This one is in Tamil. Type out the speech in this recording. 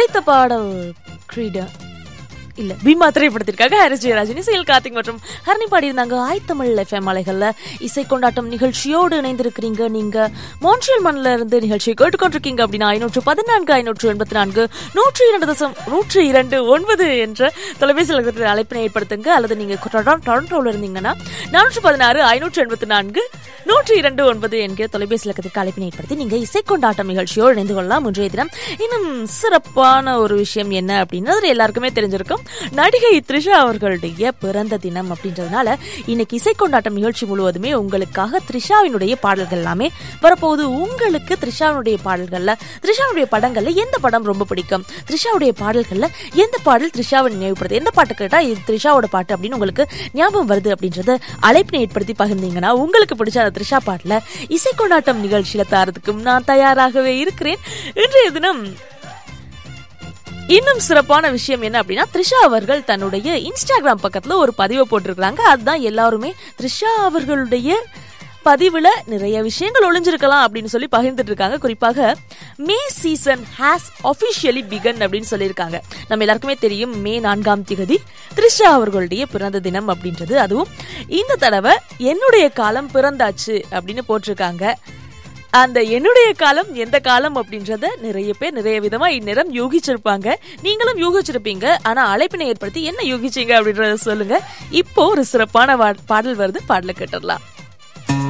ஒலித்த பாடல் கிரீடா இல்ல பீமா திரைப்படத்திற்காக ஹரிஸ் ஜெயராஜினி செயல் கார்த்திக் மற்றும் ஹரணி பாடியிருந்தாங்க ஆய் தமிழ் எஃப்எம் அலைகள்ல இசை கொண்டாட்டம் நிகழ்ச்சியோடு இணைந்திருக்கிறீங்க நீங்க மோன்ட்ரியல் மண்ணில இருந்து நிகழ்ச்சியை கேட்டுக்கொண்டிருக்கீங்க அப்படின்னா ஐநூற்று பதினான்கு ஐநூற்று எண்பத்தி நான்கு நூற்றி இரண்டு தசம் நூற்றி இரண்டு ஒன்பது என்ற தொலைபேசி இலக்கத்தில் அழைப்பினை ஏற்படுத்துங்க அல்லது நீங்க டொரன்- டொரண்டோல இருந்தீங்கன்னா நானூற்று பதினாறு ஐநூற்று எண்பத்தி நான்கு நூற்றி இரண்டு ஒன்பது என்கிற தொலைபேசி இலக்கத்திற்கு அழைப்பினை ஏற்படுத்தி நீங்க இசை கொண்டாட்டம் நிகழ்ச்சியோடு இணைந்து கொள்ளலாம் இன்றைய தினம் இன்னும் சிறப்பான ஒரு விஷயம் என்ன அப்படின்றது எல்லாருக்குமே தெரிஞ்சிருக்கும் நடிகை த்ரிஷா அவர்களுடைய பிறந்த தினம் அப்படின்றதுனால இன்னைக்கு இசை கொண்டாட்டம் நிகழ்ச்சி முழுவதுமே உங்களுக்காக த்ரிஷாவினுடைய பாடல்கள் எல்லாமே வரப்போகுது உங்களுக்கு த்ரிஷாவினுடைய பாடல்கள்ல த்ரிஷாவுடைய படங்கள்ல எந்த படம் ரொம்ப பிடிக்கும் த்ரிஷாவுடைய பாடல்கள்ல எந்த பாடல் த்ரிஷாவை நினைவுப்படுது எந்த பாட்டு கேட்டா இது த்ரிஷாவோட பாட்டு அப்படின்னு உங்களுக்கு ஞாபகம் வருது அப்படின்றத அழைப்பினை ஏற்படுத்தி பகிர்ந்தீங்கன்னா உங்களுக்கு பிடிச்ச அந்த த்ரிஷா பாட்டுல இசை கொண்டாட்டம் நிகழ்ச்சியில தாரதுக்கும் நான் தயாராகவே இருக்கிறேன் இன்றைய தினம் இன்னும் சிறப்பான விஷயம் என்ன அப்படின்னா த்ரிஷா அவர்கள் தன்னுடைய இன்ஸ்டாகிராம் பக்கத்துல ஒரு பதிவை போட்டிருக்காங்க அதுதான் எல்லாருமே த்ரிஷா அவர்களுடைய பதிவுல நிறைய விஷயங்கள் ஒளிஞ்சிருக்கலாம் அப்படின்னு சொல்லி பகிர்ந்துட்டு இருக்காங்க குறிப்பாக May season has officially begun அப்படின்னு சொல்லியிருக்காங்க நம்ம எல்லாருக்குமே தெரியும் மே நான்காம் திகதி த்ரிஷா அவர்களுடைய பிறந்த தினம் அப்படின்றது அதுவும் இந்த தடவை என்னுடைய காலம் பிறந்தாச்சு அப்படின்னு போட்டிருக்காங்க அந்த என்னுடைய காலம் எந்த காலம் அப்படின்றத நிறைய பேர் நிறைய விதமா இந்நேரம் யூகிச்சிருப்பாங்க நீங்களும் யூகிச்சிருப்பீங்க ஆனா அழைப்பினை ஏற்படுத்தி என்ன யூகிச்சீங்க அப்படின்றத சொல்லுங்க இப்போ ஒரு சிறப்பான வா- பாடல் வருது பாடல கேட்டுடலாம்